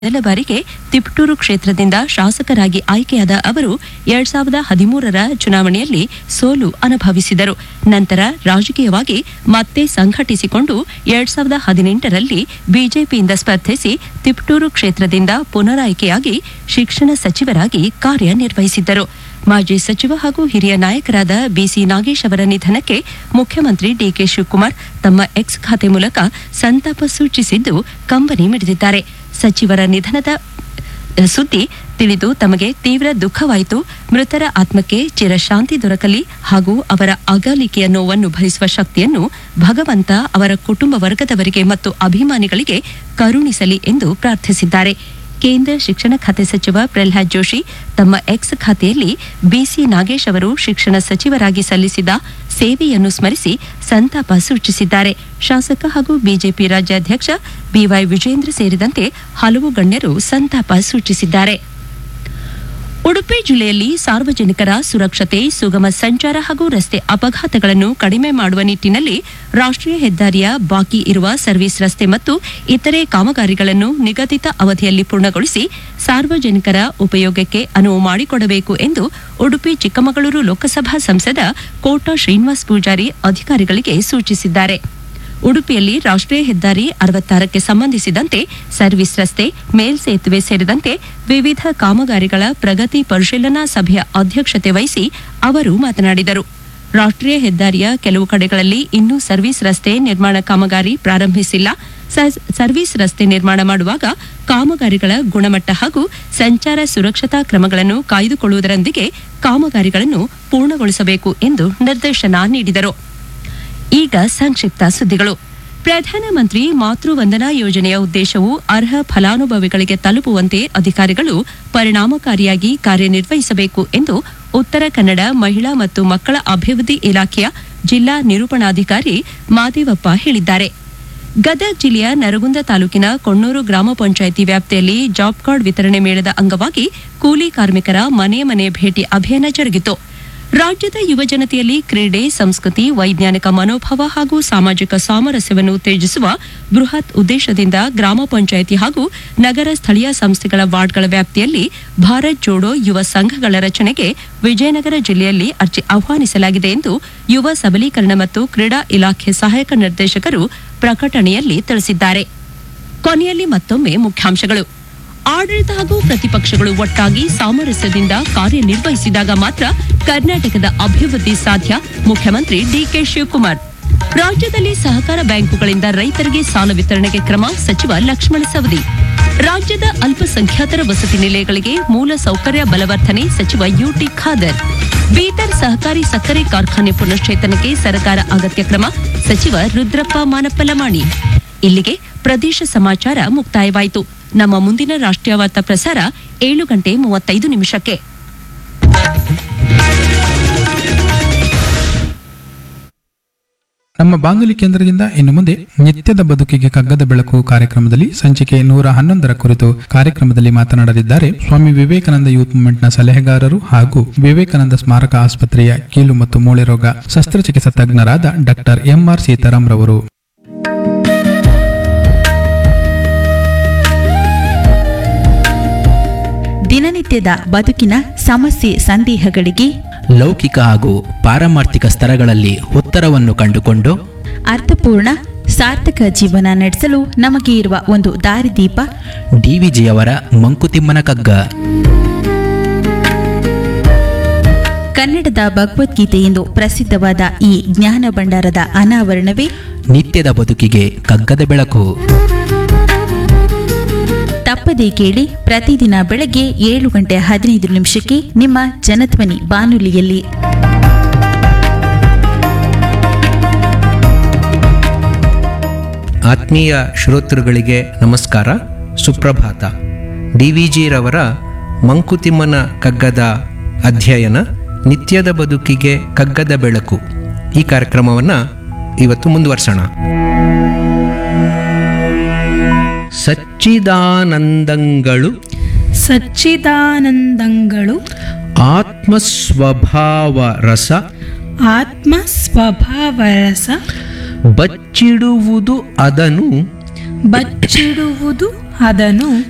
ಮೊದಲ ಬಾರಿಗೆ ತಿಪಟೂರು ಕ್ಷೇತ್ರದಿಂದ ಶಾಸಕರಾಗಿ ಆಯ್ಕೆಯಾದ ಅವರು ಎರಡ್ ಸಾವಿರದ ಹದಿಮೂರರ ಚುನಾವಣೆಯಲ್ಲಿ ಸೋಲು ಅನುಭವಿಸಿದರು ನಂತರ ರಾಜಕೀಯವಾಗಿ ಮತ್ತೆ ಸಂಘಟಿಸಿಕೊಂಡು ಎರಡ್ ಸಾವಿರದ ಹದಿನೆಂಟರಲ್ಲಿ ಬಿಜೆಪಿಯಿಂದ ಸ್ಪರ್ಧಿಸಿ ತಿಪಟೂರು ಕ್ಷೇತ್ರದಿಂದ ಪುನರಾಯ್ಕೆಯಾಗಿ ಶಿಕ್ಷಣ ಸಚಿವರಾಗಿ ಕಾರ್ಯನಿರ್ವಹಿಸಿದ್ದರು ಮಾಜಿ ಸಚಿವ ಹಾಗೂ ಹಿರಿಯ ನಾಯಕರಾದ ಬಿಸಿ ನಾಗೇಶ್ ಅವರ ನಿಧನಕ್ಕೆ ಮುಖ್ಯಮಂತ್ರಿ ಡಿಕೆ ಶಿವಕುಮಾರ್ ತಮ್ಮ ಎಕ್ಸ್ ಖಾತೆ ಮೂಲಕ ಸಂತಾಪ ಸೂಚಿಸಿದ್ದು ಕಂಬನಿ ಮಿಡಿದಿದ್ದಾರೆ ಸಚಿವರ ನಿಧನದ ಸುದ್ದಿ ತಿಳಿದು ತಮಗೆ ತೀವ್ರ ದುಃಖವಾಯಿತು ಮೃತರ ಆತ್ಮಕ್ಕೆ ಚಿರಶಾಂತಿ ದೊರಕಲಿ ಹಾಗೂ ಅವರ ಅಗಲಿಕೆಯ ನೋವನ್ನು ಭರಿಸುವ ಶಕ್ತಿಯನ್ನು ಭಗವಂತ ಅವರ ಕುಟುಂಬ ವರ್ಗದವರಿಗೆ ಮತ್ತು ಅಭಿಮಾನಿಗಳಿಗೆ ಕರುಣಿಸಲಿ ಎಂದು ಪ್ರಾರ್ಥಿಸಿದ್ದಾರೆ ಕೇಂದ್ರ ಶಿಕ್ಷಣ ಖಾತೆ ಸಚಿವ ಪ್ರಹ್ಲಾದ್ ಜೋಶಿ ತಮ್ಮ ಎಕ್ಸ್ ಖಾತೆಯಲ್ಲಿ ಬಿಸಿ ನಾಗೇಶ್ ಅವರು ಶಿಕ್ಷಣ ಸಚಿವರಾಗಿ ಸಲ್ಲಿಸಿದ ಸೇವೆಯನ್ನು ಸ್ಮರಿಸಿ ಸಂತಾಪ ಸೂಚಿಸಿದ್ದಾರೆ ಶಾಸಕ ಹಾಗೂ ಬಿಜೆಪಿ ರಾಜ್ಯಾಧ್ಯಕ್ಷ ಬಿವೈ ವಿಜೇಂದ್ರ ಸೇರಿದಂತೆ ಹಲವು ಗಣ್ಯರು ಸಂತಾಪ ಸೂಚಿಸಿದ್ದಾರೆ ಉಡುಪಿ ಜಿಲ್ಲೆಯಲ್ಲಿ ಸಾರ್ವಜನಿಕರ ಸುರಕ್ಷತೆ ಸುಗಮ ಸಂಚಾರ ಹಾಗೂ ರಸ್ತೆ ಅಪಘಾತಗಳನ್ನು ಕಡಿಮೆ ಮಾಡುವ ನಿಟ್ಟಿನಲ್ಲಿ ರಾಷ್ಟ್ರೀಯ ಹೆದ್ದಾರಿಯ ಬಾಕಿ ಇರುವ ಸರ್ವಿಸ್ ರಸ್ತೆ ಮತ್ತು ಇತರೆ ಕಾಮಗಾರಿಗಳನ್ನು ನಿಗದಿತ ಅವಧಿಯಲ್ಲಿ ಪೂರ್ಣಗೊಳಿಸಿ ಸಾರ್ವಜನಿಕರ ಉಪಯೋಗಕ್ಕೆ ಅನುವು ಮಾಡಿಕೊಡಬೇಕು ಎಂದು ಉಡುಪಿ ಚಿಕ್ಕಮಗಳೂರು ಲೋಕಸಭಾ ಸಂಸದ ಕೋಟ ಶ್ರೀನಿವಾಸ್ ಪೂಜಾರಿ ಅಧಿಕಾರಿಗಳಿಗೆ ಸೂಚಿಸಿದ್ದಾರೆ ಉಡುಪಿಯಲ್ಲಿ ರಾಷ್ಟ್ರೀಯ ಹೆದ್ದಾರಿ ಅರವತ್ತಾರಕ್ಕೆ ಸಂಬಂಧಿಸಿದಂತೆ ಸರ್ವಿಸ್ ರಸ್ತೆ ಮೇಲ್ಸೇತುವೆ ಸೇರಿದಂತೆ ವಿವಿಧ ಕಾಮಗಾರಿಗಳ ಪ್ರಗತಿ ಪರಿಶೀಲನಾ ಸಭೆಯ ಅಧ್ಯಕ್ಷತೆ ವಹಿಸಿ ಅವರು ಮಾತನಾಡಿದರು ರಾಷ್ಟ್ರೀಯ ಹೆದ್ದಾರಿಯ ಕೆಲವು ಕಡೆಗಳಲ್ಲಿ ಇನ್ನೂ ಸರ್ವಿಸ್ ರಸ್ತೆ ನಿರ್ಮಾಣ ಕಾಮಗಾರಿ ಪ್ರಾರಂಭಿಸಿಲ್ಲ ಸ- ಸರ್ವಿಸ್ ರಸ್ತೆ ನಿರ್ಮಾಣ ಮಾಡುವಾಗ ಕಾಮಗಾರಿಗಳ ಗುಣಮಟ್ಟ ಹಾಗೂ ಸಂಚಾರ ಸುರಕ್ಷತಾ ಕ್ರಮಗಳನ್ನು ಕಾಯ್ದುಕೊಳ್ಳುವುದರೊಂದಿಗೆ ಕಾಮಗಾರಿಗಳನ್ನು ಪೂರ್ಣಗೊಳಿಸಬೇಕು ಎಂದು ನಿರ್ದೇಶನ ನೀಡಿದರು ಈಗ ಸಂಕ್ಷಿಪ್ತ ಸುದ್ದಿಗಳು ಪ್ರಧಾನಮಂತ್ರಿ ಮಾತೃ ವಂದನಾ ಯೋಜನೆಯ ಉದ್ದೇಶವು ಅರ್ಹ ಫಲಾನುಭವಿಗಳಿಗೆ ತಲುಪುವಂತೆ ಅಧಿಕಾರಿಗಳು ಪರಿಣಾಮಕಾರಿಯಾಗಿ ಕಾರ್ಯನಿರ್ವಹಿಸಬೇಕು ಎಂದು ಉತ್ತರ ಕನ್ನಡ ಮಹಿಳಾ ಮತ್ತು ಮಕ್ಕಳ ಅಭಿವೃದ್ಧಿ ಇಲಾಖೆಯ ಜಿಲ್ಲಾ ನಿರೂಪಣಾಧಿಕಾರಿ ಮಾದೇವಪ್ಪ ಹೇಳಿದ್ದಾರೆ ಗದಗ ಜಿಲ್ಲೆಯ ನರಗುಂದ ತಾಲೂಕಿನ ಕೊಣ್ಣೂರು ಗ್ರಾಮ ಪಂಚಾಯಿತಿ ವ್ಯಾಪ್ತಿಯಲ್ಲಿ ಜಾಬ್ ಕಾರ್ಡ್ ವಿತರಣೆ ಮೇಳದ ಅಂಗವಾಗಿ ಕೂಲಿ ಕಾರ್ಮಿಕರ ಮನೆ ಮನೆ ಭೇಟಿ ಅಭಿಯಾನ ಜರುಗಿತು ರಾಜ್ಯದ ಯುವಜನತೆಯಲ್ಲಿ ಕ್ರೀಡೆ ಸಂಸ್ಕೃತಿ ವೈಜ್ಞಾನಿಕ ಮನೋಭಾವ ಹಾಗೂ ಸಾಮಾಜಿಕ ಸಾಮರಸ್ಯವನ್ನು ಉತ್ತೇಜಿಸುವ ಬೃಹತ್ ಉದ್ದೇಶದಿಂದ ಗ್ರಾಮ ಪಂಚಾಯಿತಿ ಹಾಗೂ ನಗರ ಸ್ಥಳೀಯ ಸಂಸ್ಥೆಗಳ ವಾರ್ಡ್ಗಳ ವ್ಯಾಪ್ತಿಯಲ್ಲಿ ಭಾರತ್ ಜೋಡೋ ಯುವ ಸಂಘಗಳ ರಚನೆಗೆ ವಿಜಯನಗರ ಜಿಲ್ಲೆಯಲ್ಲಿ ಅರ್ಜಿ ಆಹ್ವಾನಿಸಲಾಗಿದೆ ಎಂದು ಯುವ ಸಬಲೀಕರಣ ಮತ್ತು ಕ್ರೀಡಾ ಇಲಾಖೆ ಸಹಾಯಕ ನಿರ್ದೇಶಕರು ಪ್ರಕಟಣೆಯಲ್ಲಿ ತಿಳಿಸಿದ್ದಾರೆ ಕೊನೆಯಲ್ಲಿ ಮತ್ತೊಮ್ಮೆ ಮುಖ್ಯಾಂಶಗಳು ಆಡಳಿತ ಹಾಗೂ ಪ್ರತಿಪಕ್ಷಗಳು ಒಟ್ಟಾಗಿ ಸಾಮರಸ್ಯದಿಂದ ಕಾರ್ಯನಿರ್ವಹಿಸಿದಾಗ ಮಾತ್ರ ಕರ್ನಾಟಕದ ಅಭಿವೃದ್ಧಿ ಸಾಧ್ಯ ಮುಖ್ಯಮಂತ್ರಿ ಡಿಕೆ ಶಿವಕುಮಾರ್ ರಾಜ್ಯದಲ್ಲಿ ಸಹಕಾರ ಬ್ಯಾಂಕುಗಳಿಂದ ರೈತರಿಗೆ ಸಾಲ ವಿತರಣೆಗೆ ಕ್ರಮ ಸಚಿವ ಲಕ್ಷ್ಮಣ ಸವದಿ ರಾಜ್ಯದ ಅಲ್ಪಸಂಖ್ಯಾತರ ವಸತಿ ನಿಲಯಗಳಿಗೆ ಮೂಲ ಸೌಕರ್ಯ ಬಲವರ್ಧನೆ ಸಚಿವ ಯುಟಿ ಖಾದರ್ ಬೀದರ್ ಸಹಕಾರಿ ಸಕ್ಕರೆ ಕಾರ್ಖಾನೆ ಪುನಶ್ಚೇತನಕ್ಕೆ ಸರ್ಕಾರ ಅಗತ್ಯ ಕ್ರಮ ಸಚಿವ ರುದ್ರಪ್ಪ ಮಾನಪ್ಪಲಮಾಣಿ ಇಲ್ಲಿಗೆ ಪ್ರದೇಶ ಸಮಾಚಾರ ಮುಕ್ತಾಯವಾಯಿತು ನಮ್ಮ ಮುಂದಿನ ರಾಷ್ಟ್ರೀಯ ವಾರ್ತಾ ಪ್ರಸಾರ ಏಳು ಗಂಟೆ ಮೂವತ್ತೈದು ನಿಮಿಷಕ್ಕೆ ನಮ್ಮ ಬಾನುಲಿ ಕೇಂದ್ರದಿಂದ ಇನ್ನು ಮುಂದೆ ನಿತ್ಯದ ಬದುಕಿಗೆ ಕಗ್ಗದ ಬೆಳಕು ಕಾರ್ಯಕ್ರಮದಲ್ಲಿ ಸಂಚಿಕೆ ನೂರ ಹನ್ನೊಂದರ ಕುರಿತು ಕಾರ್ಯಕ್ರಮದಲ್ಲಿ ಮಾತನಾಡಲಿದ್ದಾರೆ ಸ್ವಾಮಿ ವಿವೇಕಾನಂದ ಯೂತ್ ಮೂವ್ಮೆಂಟ್ನ ಸಲಹೆಗಾರರು ಹಾಗೂ ವಿವೇಕಾನಂದ ಸ್ಮಾರಕ ಆಸ್ಪತ್ರೆಯ ಕೀಲು ಮತ್ತು ಮೂಳೆ ರೋಗ ಶಸ್ತ್ರಚಿಕಿತ್ಸಾ ತಜ್ಞರಾದ ಡಾಕ್ಟರ್ ಎಂಆರ್ ಸೀತಾರಾಮ್ ರವರು ದಿನನಿತ್ಯದ ಬದುಕಿನ ಸಮಸ್ಯೆ ಸಂದೇಹಗಳಿಗೆ ಲೌಕಿಕ ಹಾಗೂ ಪಾರಮಾರ್ಥಿಕ ಸ್ತರಗಳಲ್ಲಿ ಉತ್ತರವನ್ನು ಕಂಡುಕೊಂಡು ಅರ್ಥಪೂರ್ಣ ಸಾರ್ಥಕ ಜೀವನ ನಡೆಸಲು ನಮಗೆ ಇರುವ ಒಂದು ದಾರಿದೀಪ ಡಿವಿಜಿಯವರ ಮಂಕುತಿಮ್ಮನ ಕಗ್ಗ ಕನ್ನಡದ ಭಗವದ್ಗೀತೆ ಎಂದು ಪ್ರಸಿದ್ಧವಾದ ಈ ಜ್ಞಾನ ಭಂಡಾರದ ಅನಾವರಣವೇ ನಿತ್ಯದ ಬದುಕಿಗೆ ಕಗ್ಗದ ಬೆಳಕು ತಪ್ಪದೇ ಕೇಳಿ ಪ್ರತಿದಿನ ಬೆಳಗ್ಗೆ ಏಳು ಗಂಟೆ ಹದಿನೈದು ನಿಮಿಷಕ್ಕೆ ನಿಮ್ಮ ಜನಧ್ವನಿ ಬಾನುಲಿಯಲ್ಲಿ ಆತ್ಮೀಯ ಶ್ರೋತೃಗಳಿಗೆ ನಮಸ್ಕಾರ ಸುಪ್ರಭಾತ ಡಿ ವಿ ಜಿರವರ ಮಂಕುತಿಮ್ಮನ ಕಗ್ಗದ ಅಧ್ಯಯನ ನಿತ್ಯದ ಬದುಕಿಗೆ ಕಗ್ಗದ ಬೆಳಕು ಈ ಕಾರ್ಯಕ್ರಮವನ್ನು ಇವತ್ತು ಮುಂದುವರ್ಸೋಣ ಸಚ್ಚಿದಾನಂದಂಗಳು ಸಚ್ಚಿದಾನಂದಂಗಳು ಆತ್ಮಸ್ವಭಾವ ರಸ ಆತ್ಮ ಸ್ವಭಾವರಸ ಬಚ್ಚಿಡುವುದು ಅದನು ಬಚ್ಚಿಡುವುದು ಅದನ್ನು